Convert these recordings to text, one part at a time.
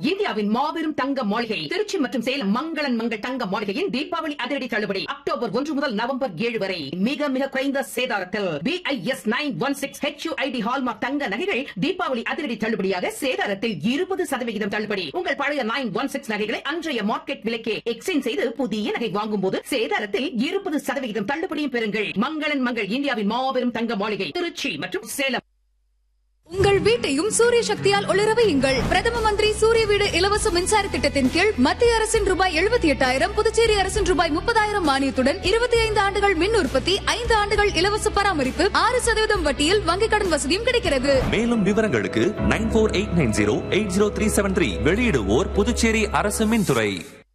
இந்தியாவின் மாபெரும் தங்க மாளிகை திருச்சி மற்றும் சேலம் மங்களன் மங்கள் தங்க மாளிகையின் தீபாவளி அதிரடி தள்ளுபடி அக்டோபர் ஒன்று முதல் நவம்பர் ஏழு வரை மிக மிக குறைந்த சேதாரத்தில் BIS nine one six HUID hallmark தங்க நகைகள் தீபாவளி அதிரடி தள்ளுபடியாக சேதாரத்தில் இருபது சதவிகிதம் தள்ளுபடி உங்கள் பழைய நைன் ஒன் சிக்ஸ் நகைகளை அன்றைய மார்க்கெட் விலைக்கே எக்ஸ்சேஞ்ச் செய்து புதிய நகை வாங்கும் போது சேதாரத்தில் இருபது சதவிகிதம் தள்ளுபடியும் பெறுங்கள் மங்களன் மங்கள் இந்தியாவின் மாபெரும் தங்க மாளிகை திருச்சி மற்றும் சேலம் உங்கள் வீட்டையும் சூரிய சக்தியால் ஒளிர வையுங்கள் பிரதம மந்திரி சூரிய வீடு இலவச மின்சார திட்டத்தின் கீழ் மத்திய அரசின் ரூபாய் எழுபத்தி எட்டாயிரம் புதுச்சேரி அரசின் ரூபாய் முப்பதாயிரம் மானியத்துடன் இருபத்தி ஐந்து ஆண்டுகள் மின் உற்பத்தி ஐந்து ஆண்டுகள் இலவச பராமரிப்பு ஆறு சதவீதம் வட்டியில் வங்கிக் கடன் வசதியும் கிடைக்கிறது மேலும் விவரங்களுக்கு nine four eight nine zero eight zero three seven three வெளியிடுவோர் புதுச்சேரி அரசு மின்துறை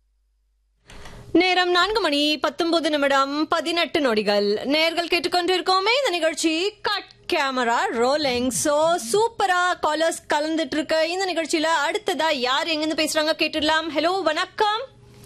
நேரம் நான்கு மணி பத்தொன்பது நிமிடம் பதினெட்டு நொடிகள் நேர்கள் கேட்டுக்கொண்டிருக்கோமே இந்த நிகழ்ச்சி கட் கேமரா ரோலிங் சோ சூப்பரா காலர்ஸ் கலந்துட்டு இருக்க இந்த நிகழ்ச்சியில அடுத்ததா யார் எங்கிருந்து பேசுறாங்க கேட்டுடலாம் ஹலோ வணக்கம்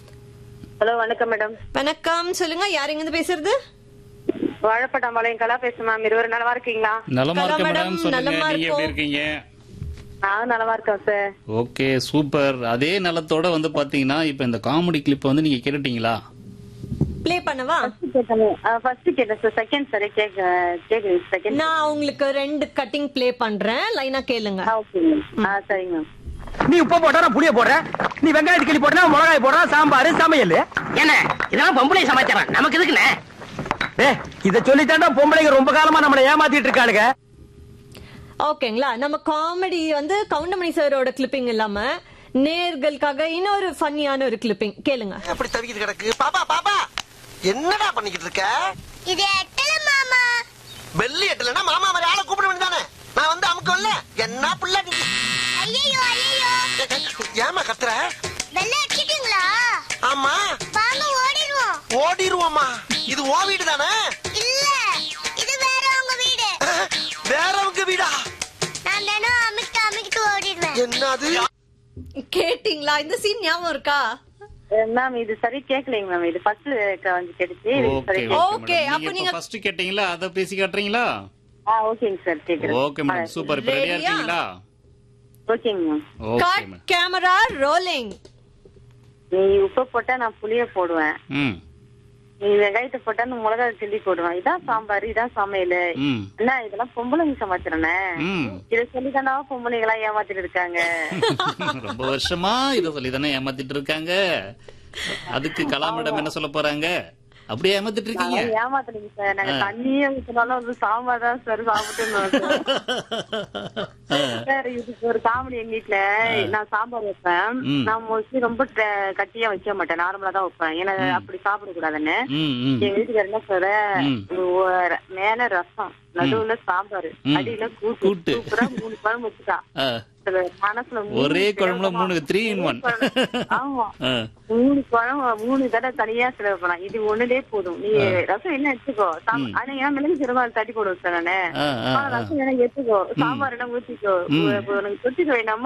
ஹலோ வணக்கம் மேடம் வணக்கம் சொல்லுங்க யார் எங்கிருந்து பேசுறது வாழைப்பட்டாம்பாளையம் கலா பேசுறேன் மேம் இருவர் நலமா இருக்கீங்களா நலமா கலா இருக்க மேடம், மேடம் சொல்லுங்க நலமா நீங்க எப்படி இருக்கோம். இருக்கீங்க நானும் நலமா இருக்கேன் சார் ஓகே சூப்பர் அதே நலத்தோட வந்து பாத்தீங்கன்னா இப்ப இந்த காமெடி கிளிப் வந்து நீங்க கேட்டுட்டீங்களா ப்ளே பண்ணவா ஃபர்ஸ்ட் கேட்டேன் சார் செகண்ட் சார் கேட்க கேக்குறீங்க செகண்ட் நான் உங்களுக்கு ரெண்டு கட்டிங் ப்ளே பண்றேன் லைனா கேளுங்க ஓகே ஆ சரிங்க மேம் நீ உப்பு போட்டா நான் புளிய போடுறேன் நீ வெங்காயத்து கிளி போட்டா மிளகாய் போடுறா சாம்பார் சமையல் என்ன இதெல்லாம் பொம்பளை சமாச்சாரம் நமக்கு எதுக்குண்ணே ஏ இத சொல்லித்தாண்டா பொம்பளைங்க ரொம்ப காலமா நம்மளை ஏமாத்திட்டு இருக்காளுங்க ஓகேங்களா நம்ம காமெடி வந்து கவுண்டமணி சாரோட கிளிப்பிங் இல்லாம நேர்களுக்காக இன்னொரு ஃபன்னியான ஒரு கிளிப்பிங் கேளுங்க எப்படி தவிக்கிட்டு கிடக்கு பாப்பா பாப்பா என்னடா பண்ணிக்கிட்டு இருக்க இது எட்டல மாமா வெள்ளி எட்டலன்னா மாமா மாதிரி ஆளை கூப்பிட வேண்டியதானே நான் வந்து அமுக்கம்ல என்ன பிள்ளை நீ ஐயோ ஐயோ ஏமா கத்துற வெள்ள அடிச்சிட்டீங்களா ஆமா வாங்க ஓடிடுவோம் ஓடிருவோமா இது ஓ வீடு தானே இல்ல இது வேற உங்க வீடு வேறவங்க வீடா நான் தினம் அமிக்கிட்டு அமிக்கிட்டு ஓடிடுவேன் என்னது கேட்டிங்களா இந்த சீன் ஞாபகம் இருக்கா மேம் இது சரி கேட்கலைங்க மேம் இது ஃபர்ஸ்ட் வந்து கேட்டுச்சு இது ஓகே சரி ஓகே Okay, மேடம் அப்ப நீங்க நீங்க- ஃபர்ஸ்ட் கேட்டீங்களா அத பேசி காட்டுறீங்களா ஆ ஓகேங்க சார் கேக்குறேன் ஓகே மேடம் சூப்பர் இப்ப ரெடியா Ready-யா? இருக்கீங்களா ஓகேங்க ma'am okay cut madam camera rolling நீ உப்பு போட்டா நான் புளிய போடுவேன் ம் நீ வெங்காயத்தை போட்டா நான் மிளகாய் கிள்ளி போடுவேன் இதான் சாம்பார் இதான் சமையல் ம் என்ன இதெல்லாம் பொம்பளைங்க சமாச்சாரனே ம் இதை சொல்லி தானே பொம்பளைங்களா ஏமாத்திட்டு இருக்காங்க ரொம்ப வருஷமா இத சொல்லி தானே ஏமாத்திட்டு இருக்காங்க அதுக்கு கலாமிடம் என்ன சொல்ல போறாங்க அப்படியே ஏமாத்திட்டு இருக்கீங்க நாங்க ஏமாத்தலைங்க சார் நாங்க தண்ணியே ஊத்தினாலும் வந்து சாம்பார் தான் சார் சாப்பிட்டு சார் இதுக்கு ஒரு காமெடி எங்க வீட்டுல நான் சாம்பார் வைப்பேன் ம். நான் மோஸ்ட்லி ரொம்ப ட- கட்டியா வைக்க மாட்டேன் நார்மலா தான் வைப்பேன் ஏன்னா அப்படி சாப்பிட கூடாதுன்னு ம் ம் எங்க வீட்டுக்கு என்ன சொல்ற ம். ஒரு- மேல ரசம் நடுவுல சாம்பார் ம். அடியில கூட்டு கூட்டு. சூப்பரா மூணு குழம்பு வச்சுட்டா ஆ, அதுல மனசுல மூணு ஒரே குழம்புல குழம்பு மூணு த்ரீ இன் ஒன் ஆமா மூணு குழம்பு மூணு தடவை தனியா செலவு பண்ணலாம் இது ஒண்ணுலே போதும் நீ ரசம் என்ன எடுத்துக்கோ சாம்- ஆனா ஏன் மிளகு சிறுவாள் தட்டி போடுவோம் சார் நானு ஆ, ஆ, ஆனா ரசம் என்ன எடுத்துக்கோ சாம்பார் என்ன ஊத்திக்கோ உனக்கு தொட்டுக்க வேண்டாமா